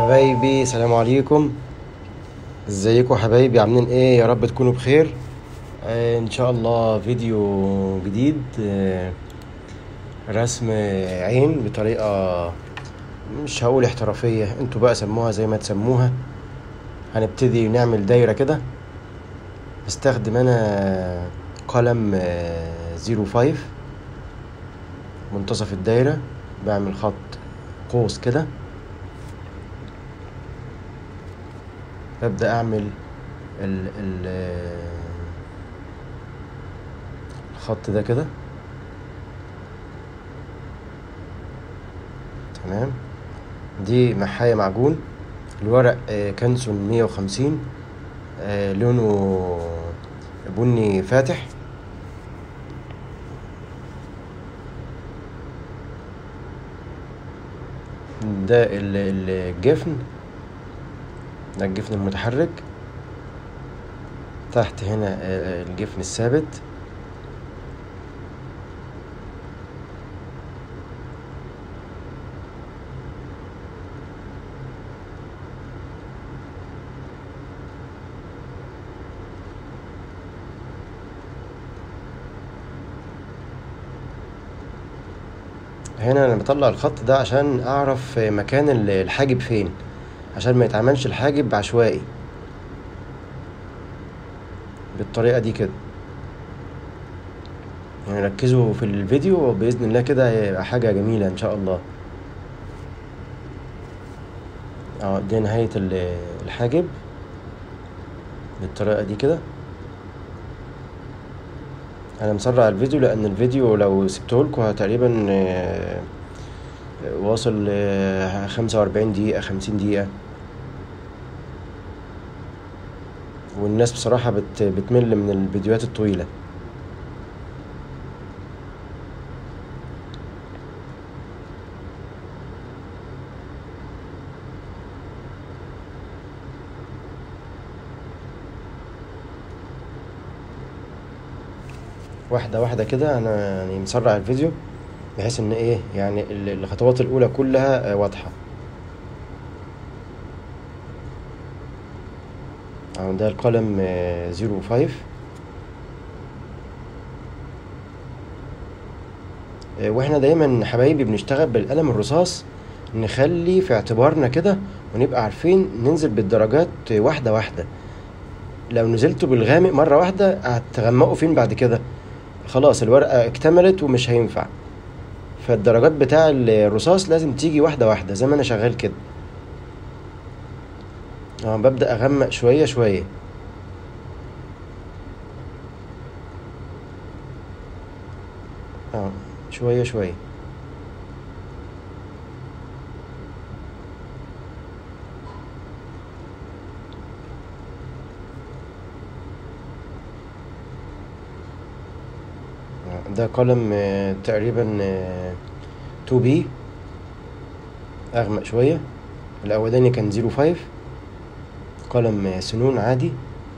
حبايبي سلام عليكم ازيكم حبايبي عاملين ايه يا رب تكونوا بخير آه ان شاء الله فيديو جديد آه رسم عين بطريقة مش هقول احترافية انتوا بقى سموها زي ما تسموها هنبتدي نعمل دايرة كده استخدم انا قلم آه، زيرو فايف منتصف الدايرة بعمل خط قوس كده ببدأ أعمل ال ال الخط ده كده تمام دي محاية معجون الورق آه، كانسون مية وخمسين آه، لونه بني فاتح ده ال- ال- الجفن ده الجفن المتحرك تحت هنا آه، الجفن الثابت هنا انا بطلع الخط ده عشان اعرف مكان ال- الحاجب فين عشان ما يتعملش الحاجب عشوائي بالطريقة دي كده يعني ركزوا في الفيديو بإذن الله كده هيبقى حاجة جميلة إن شاء الله اه دي نهاية ال- الحاجب بالطريقة دي كده أنا مسرع الفيديو لأن الفيديو لو سبتهولكوا تقريبا آه، واصل خمسة وأربعين دقيقة خمسين دقيقة والناس بصراحة بت بتمل من الفيديوهات الطويلة واحدة واحدة كده أنا يعني مسرع الفيديو بحيث إن إيه يعني ال- الخطوات الأولى كلها آه، واضحة أهو ده القلم زيرو فايف واحنا دايما حبايبي بنشتغل بالقلم الرصاص نخلي في اعتبارنا كده ونبقى عارفين ننزل بالدرجات واحدة واحدة لو نزلتوا بالغامق مرة واحدة هتغمقوا فين بعد كده خلاص الورقة اكتملت ومش هينفع فالدرجات بتاع الرصاص لازم تيجي واحدة واحدة زي ما انا شغال كده اه ببدأ اغمق شوية شوية اه شوية شوية آه، ده قلم آه، تقريبا 2 بي اغمق شوية الاولاني كان زيرو فايف قلم آه، سنون عادي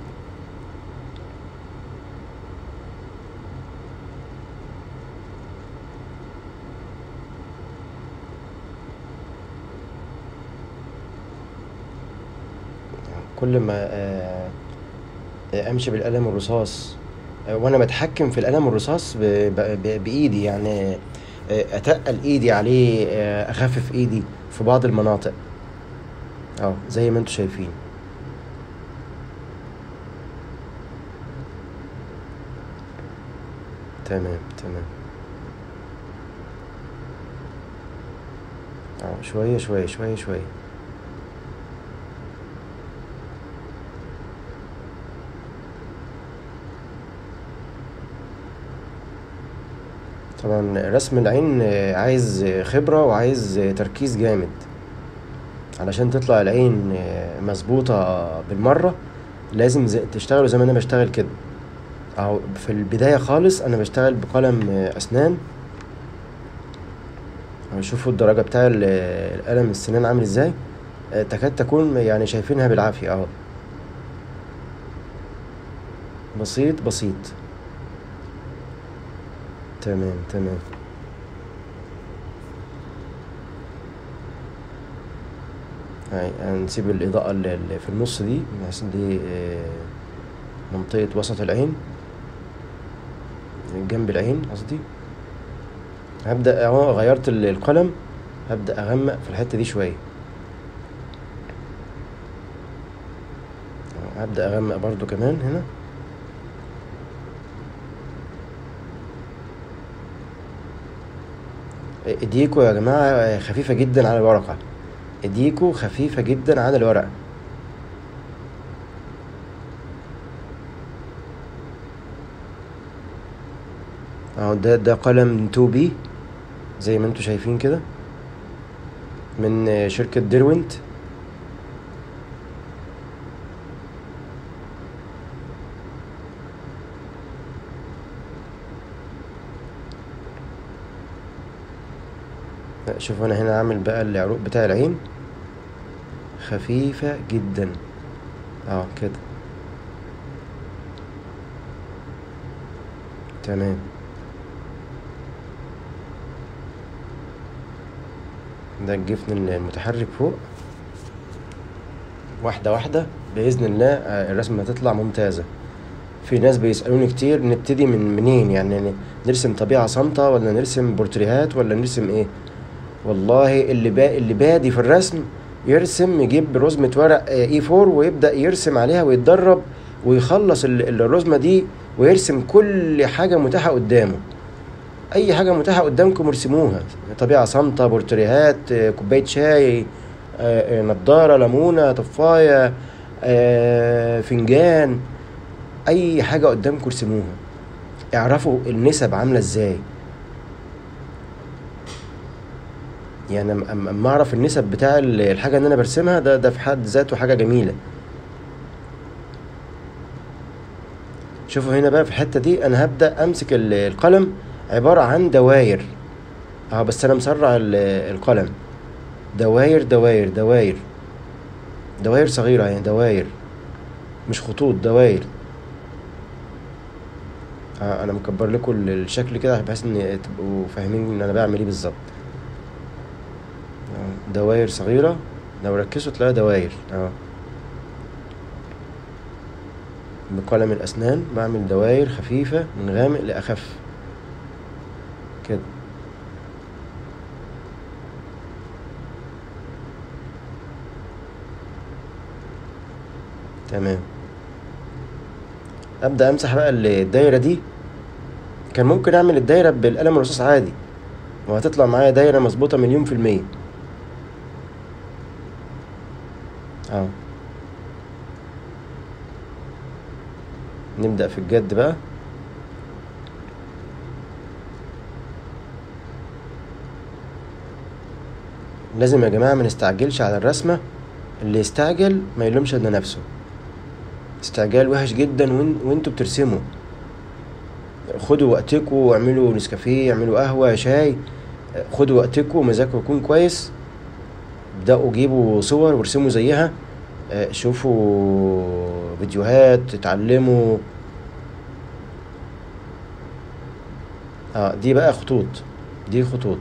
كل ما آه، آه، امشي بالقلم الرصاص آه، وانا بتحكم في القلم الرصاص ب- ب- ب- بايدي يعني آه، اتقل ايدي عليه آه، اخفف ايدي في بعض المناطق اه زي ما انتوا شايفين تمام تمام اه شوية شوية شوية شوية طبعا رسم العين آه، عايز آه، خبرة وعايز آه، تركيز جامد علشان تطلع العين آه، مظبوطة بالمرة لازم زي تشتغلوا زي ما انا بشتغل كده اهو في البداية خالص انا بشتغل بقلم آه، اسنان أهو شوفوا الدرجة بتاع ال- القلم السنان عامل ازاي آه، تكاد تكون يعني شايفينها بالعافية اهو بسيط بسيط تمام تمام هاي هنسيب الإضاءة اللي اللي في النص دي بحيث دي آه، منطقة وسط العين جنب العين قصدي هبدأ اهو غيرت ال- القلم هبدأ أغمق في الحتة دي شوية أهو، هبدأ أغمق برضو كمان هنا ايديكوا يا جماعة خفيفة جدا على الورقة ايديكوا خفيفة جدا على الورقة اهو ده ده قلم 2 بي زي ما انتوا شايفين كده من شركة ديروينت شوف انا هنا عامل بقى العروق بتاع العين خفيفة جدا اه كده تمام ده الجفن المتحرك فوق واحدة واحدة بإذن الله آه، الرسمة هتطلع ممتازة في ناس بيسألوني كتير نبتدي من منين يعني ن- نرسم طبيعة صامتة ولا نرسم بورتريهات ولا نرسم ايه والله اللي با... اللي بادي في الرسم يرسم يجيب رزمة ورق اي 4 ويبدأ يرسم عليها ويتدرب ويخلص ال- ال- الرزمة دي ويرسم كل حاجة متاحة قدامه اي حاجه متاحه قدامكم ارسموها طبيعه صامته بورتريهات آه، كوبايه شاي آه، آه، نضاره ليمونه طفايه آه، فنجان اي حاجه قدامكم ارسموها اعرفوا النسب عامله ازاي يعني أم- أم- اما اعرف النسب بتاع ال- الحاجه اللي انا برسمها ده ده في حد ذاته حاجه جميله شوفوا هنا بقى في الحته دي انا هبدا امسك ال- القلم عباره عن دواير اه بس انا مسرع ال- القلم دواير دواير دواير دواير صغيره يعني دواير مش خطوط دواير آه انا مكبر لكم ال- الشكل كده بحيث ان تبقوا فاهمين ان انا بعمل ايه بالظبط آه، دواير صغيره لو ركزوا تلاقي دواير اه بقلم الأسنان بعمل دواير خفيفة من غامق لأخف كده تمام أبدأ أمسح بقى الدايرة دي كان ممكن أعمل الدايرة بالقلم الرصاص عادي وهتطلع معايا دايرة مظبوطة مليون في المية اه نبدأ في الجد بقى لازم يا جماعة ما نستعجلش على الرسمة اللي يستعجل ما يلومش إلا نفسه استعجال وحش جدا وان... وانتوا بترسموا خدوا وقتكم واعملوا نسكافيه اعملوا قهوة شاي خدوا وقتكم ومزاجكم يكون كويس ابدأوا جيبوا صور وارسموا زيها آه، شوفوا فيديوهات اتعلموا اه دي بقى خطوط دي خطوط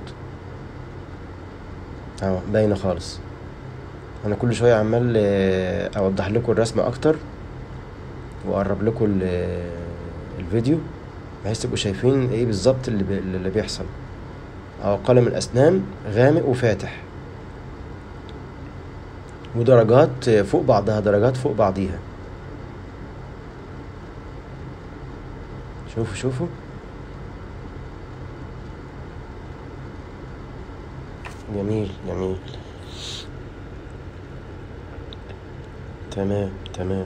اه باينة خالص انا كل شوية عمال آه، اوضح لكم الرسمة اكتر واقرب لكم ال- الفيديو بحيث تبقوا شايفين ايه بالظبط اللي, بي... اللي بيحصل اه قلم الاسنان غامق وفاتح ودرجات فوق بعضها درجات فوق بعضيها شوفوا شوفوا جميل جميل تمام تمام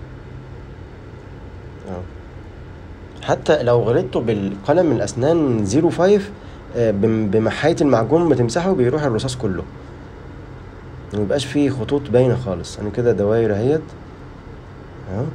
اه حتى لو غلطتوا بالقلم الاسنان 05 آه، بم- بمحاية المعجون بتمسحه بيروح الرصاص كله ميبقاش فيه خطوط باينة خالص انا كده دواير اهيت اهو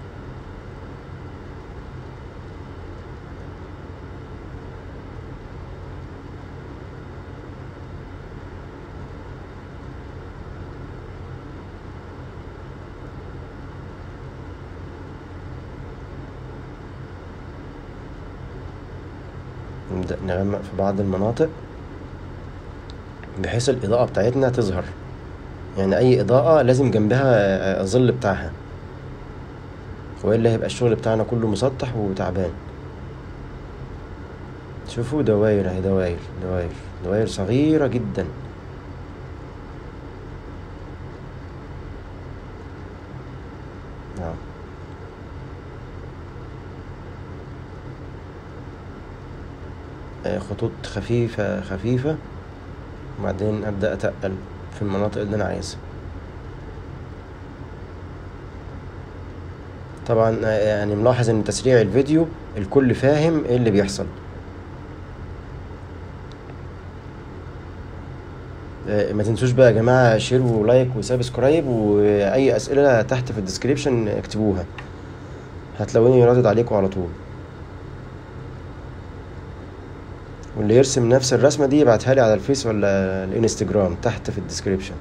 نبدأ نغمق في بعض المناطق بحيث الإضاءة بتاعتنا تظهر يعني اي اضاءة لازم جنبها ظل بتاعها والا هيبقى الشغل بتاعنا كله مسطح وتعبان شوفوا دواير اهي دواير دواير دواير صغيرة جدا اه آه، خطوط خفيفة خفيفة وبعدين أبدأ أتقل في المناطق اللي أنا عايزها طبعا آه، يعني ملاحظ ان تسريع الفيديو الكل فاهم ايه اللي بيحصل آه، ما تنسوش بقى يا جماعة شير ولايك وسبسكرايب واي اسئلة تحت في الديسكريبشن اكتبوها هتلاقوني رادد عليكم على طول واللي يرسم نفس الرسمة دي يبعتها لي على الفيس ولا الانستجرام تحت في الديسكريبشن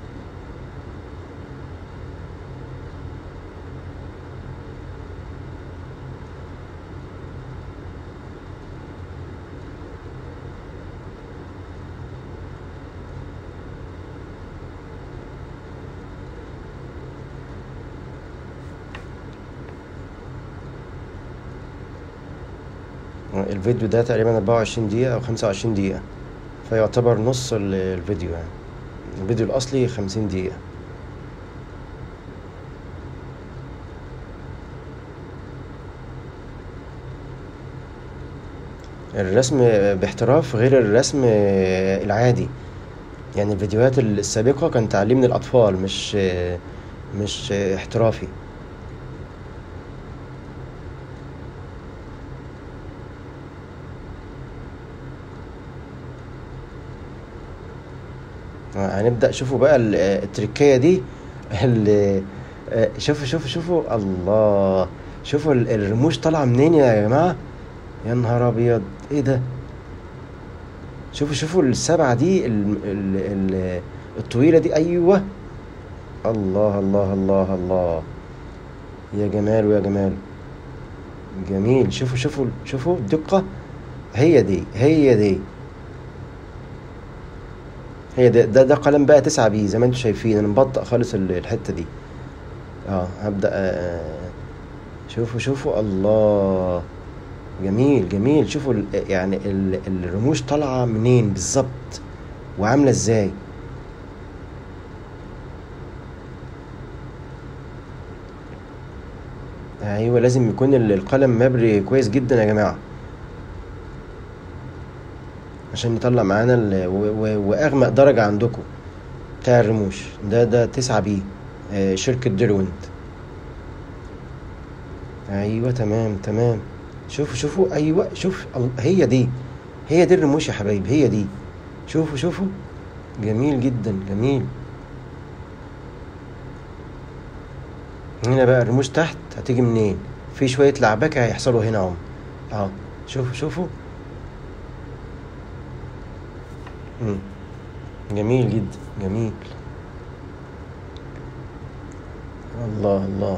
الفيديو ده تقريبا 24 دقيقة أو 25 دقيقة فيعتبر نص ال- الفيديو يعني الفيديو الأصلي 50 دقيقة الرسم باحتراف غير الرسم العادي يعني الفيديوهات السابقة كان تعليم للأطفال مش مش احترافي هنبدأ شوفوا بقى ال- التركية دي ال- شوفوا شوفوا شوفوا الله شوفوا ال- الرموش طالعة منين يا جماعة يا نهار أبيض ايه ده شوفوا شوفوا السبعة دي ال ال ال الطويلة دي أيوة الله الله الله الله يا جمال ويا جمال جميل شوفوا شوفوا شوفوا الدقة هي دي هي دي هي ده ده, ده قلم بقى تسعة بي زي ما انتم شايفين انا مبطئ خالص ال- الحتة دي اه هبدأ آه شوفوا شوفوا الله جميل جميل شوفوا ال- يعني ال- الرموش طالعة منين بالظبط وعاملة ازاي ايوه لازم يكون ال- القلم مبري كويس جدا يا جماعة عشان يطلع معانا ال... و... و... واغمق درجة عندكم بتاع الرموش ده ده تسعة بي آه شركة ديروينت ايوه تمام تمام شوفوا شوفوا ايوه شوف ال- هي دي هي دي الرموش يا حبايبي هي دي شوفوا شوفوا جميل جدا جميل هنا بقى الرموش تحت هتيجي منين في شوية لعبكة هيحصلوا هنا اهو اهو شوفوا شوفوا مم. جميل جدا جميل الله الله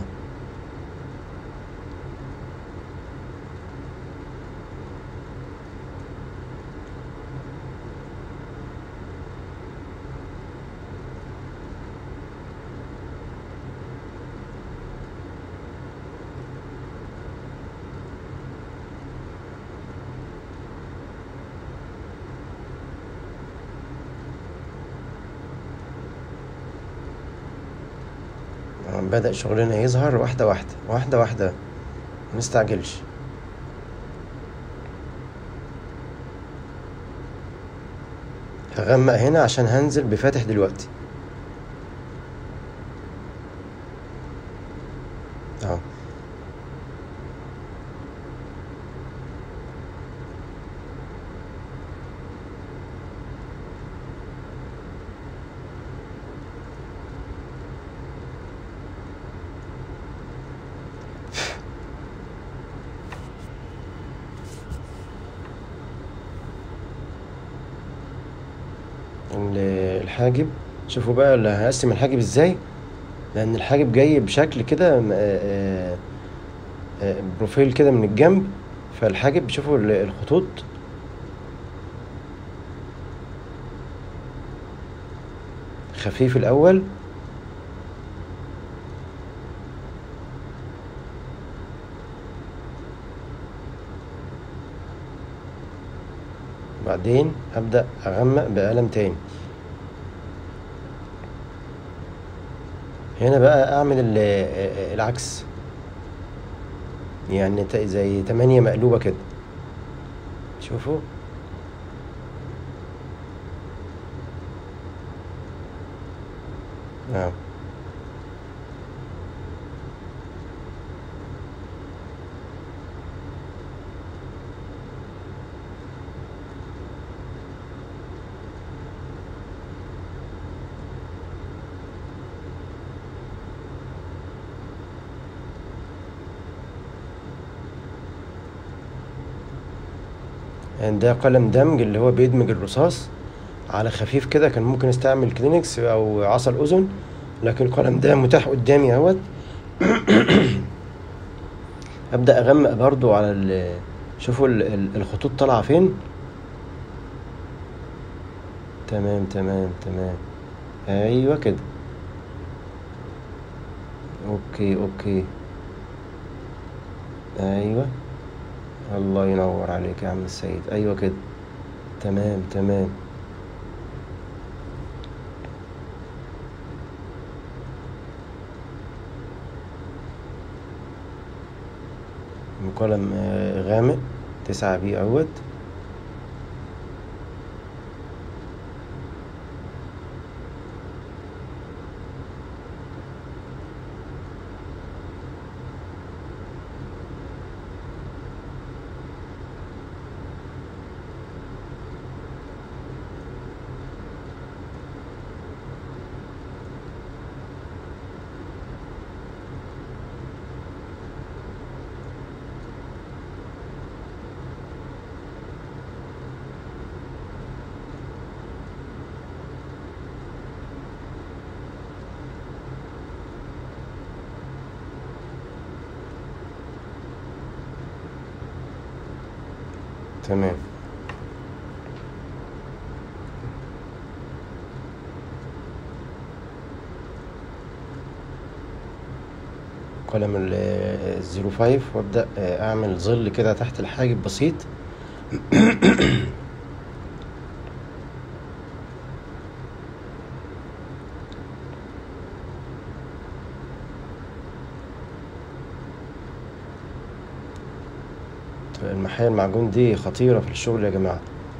آه، بدأ شغلنا يظهر واحدة واحدة واحدة واحدة منستعجلش هغمق هنا عشان هنزل بفاتح دلوقتي اهو ال- الحاجب شوفوا بقى اللي هقسم الحاجب ازاي لان الحاجب جاي بشكل كده م- آه، آه، بروفيل كده من الجنب فالحاجب شوفوا ال- الخطوط خفيف الاول بعدين ابدا اغمق بقلم تاني هنا بقى اعمل ال- العكس يعني ت- زي تمانية مقلوبة كده شوفوا اه يعني ده قلم دمج اللي هو بيدمج الرصاص على خفيف كده كان ممكن استعمل كلينكس او عصا الاذن لكن القلم ده متاح قدامي اهوت ابدا اغمق برضو على ال شوفوا ال- ال- الخطوط طالعه فين تمام تمام تمام ايوه كده اوكي اوكي ايوه الله ينور عليك يا عم السيد ايوه كده تمام تمام قلم آه، غامق تسعة بيه اهوت تمام قلم ال- الزيرو فايف وابدأ آه، اعمل ظل كده تحت الحاجب بسيط المحايا المعجون دي خطيرة في الشغل يا جماعة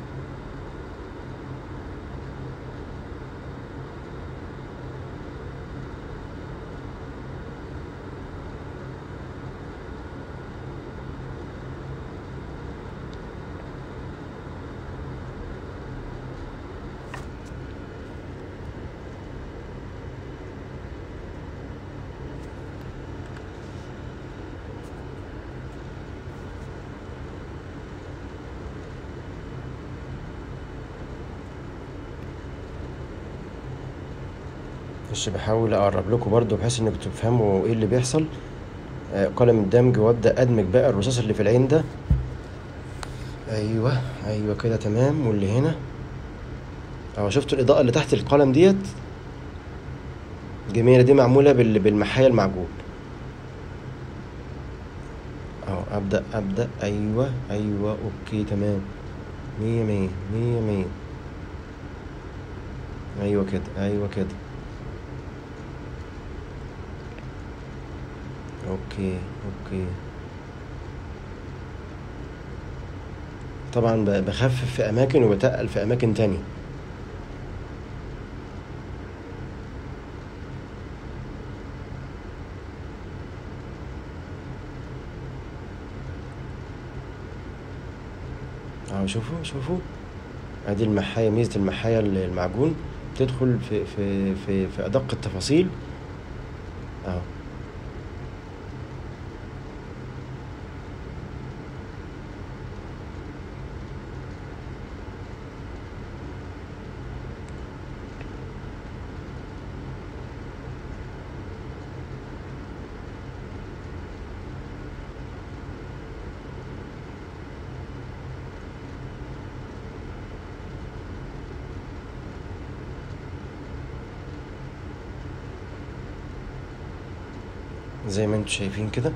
مش بحاول اقرب لكم برضو بحيث انكم تفهموا ايه اللي بيحصل آه، قلم الدمج وابدا ادمج بقى الرصاص اللي في العين ده ايوه ايوه كده تمام واللي هنا اهو شفتوا الاضاءه اللي تحت القلم ديت جميله دي معموله بال- بالمحايا المعجون اهو ابدا ابدا ايوه ايوه اوكي تمام مية مية مية مية ايوه كده ايوه كده اوكي اوكي طبعا ب- بخفف في اماكن وبتقل في اماكن تانية اهو شوفوا شوفوا ادي المحاية ميزة المحاية المعجون تدخل في في في في ادق التفاصيل اهو زي ما انتم شايفين كده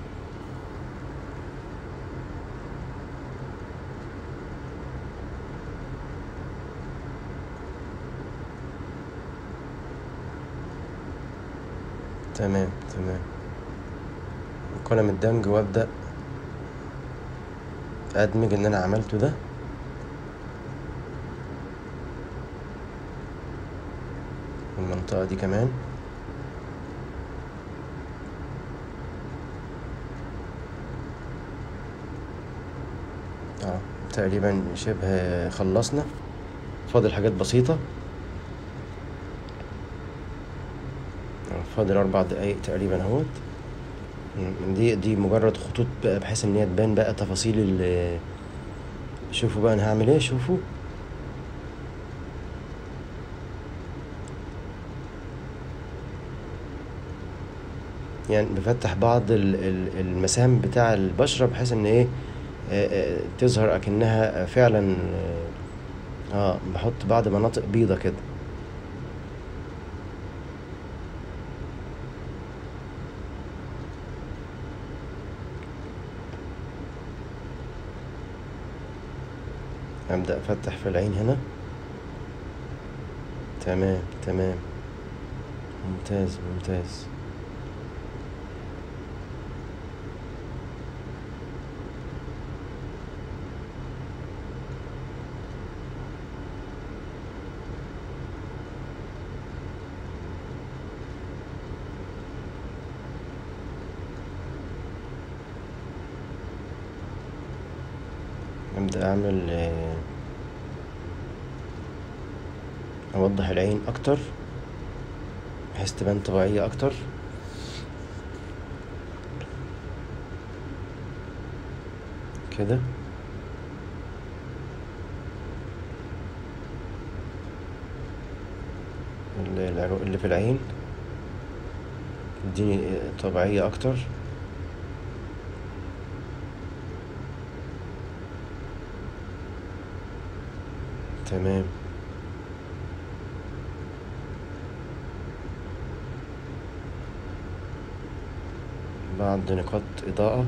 تمام تمام قلم الدمج وابدأ ادمج اللي انا عملته ده المنطقة دي كمان اه تقريبا شبه خلصنا فاضل حاجات بسيطة آه، فاضل أربع دقايق تقريبا اهوت م- دي دي مجرد خطوط بقى بحيث ان هي تبان بقى تفاصيل ال شوفوا بقى انا هعمل ايه شوفوا يعني بفتح بعض ال- ال- المسام بتاع البشرة بحيث ان ايه آه، آه، تظهر اكنها فعلا اه آه، بحط بعض مناطق بيضة كده ابدأ افتح في العين هنا تمام تمام ممتاز ممتاز ابدأ اعمل آه، اوضح العين اكتر بحيث تبان طبيعية اكتر كده ال- العروق اللي في العين اديني طبيعية اكتر تمام بعد نقاط إضاءة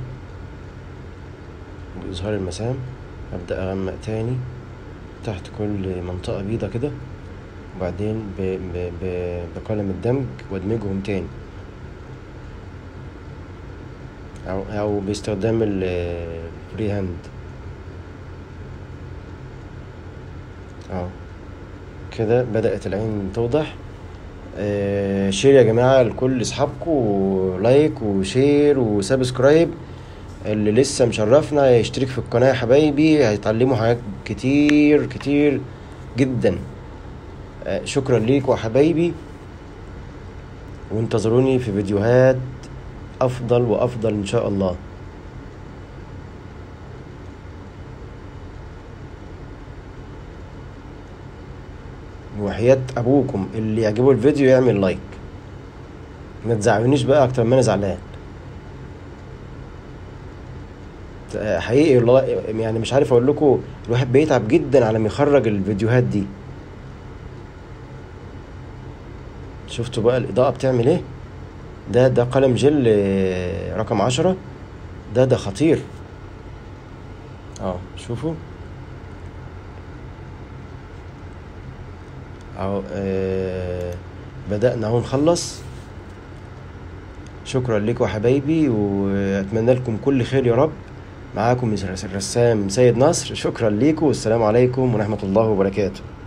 بإظهار المسام أبدأ أغمق تاني تحت كل منطقة بيضة كده وبعدين ب... ب... ب... بقلم الدمج وادمجهم تاني أو أو باستخدام ال- الفري هاند اه كده بدأت العين توضح آه شير يا جماعة لكل أصحابكم لايك وشير وسبسكرايب اللي لسه مشرفنا يشترك في القناة يا حبايبي هيتعلموا حاجات كتير كتير جدا آه شكرا ليكم يا حبايبي وانتظروني في فيديوهات أفضل وأفضل إن شاء الله وحياة أبوكم اللي يعجبه الفيديو يعمل لايك ما تزعلونيش بقى أكتر ما أنا زعلان آه، حقيقي والله يعني مش عارف أقول لكم الواحد بيتعب جدا على ما يخرج الفيديوهات دي شفتوا بقى الإضاءة بتعمل إيه ده ده قلم جل آه، رقم عشرة ده ده خطير اه شوفوا اهو آه بدأنا اهو نخلص شكرا لكم يا حبايبي واتمنى لكم كل خير يا رب معاكم الرسام سيد نصر شكرا لكم والسلام عليكم ورحمة الله وبركاته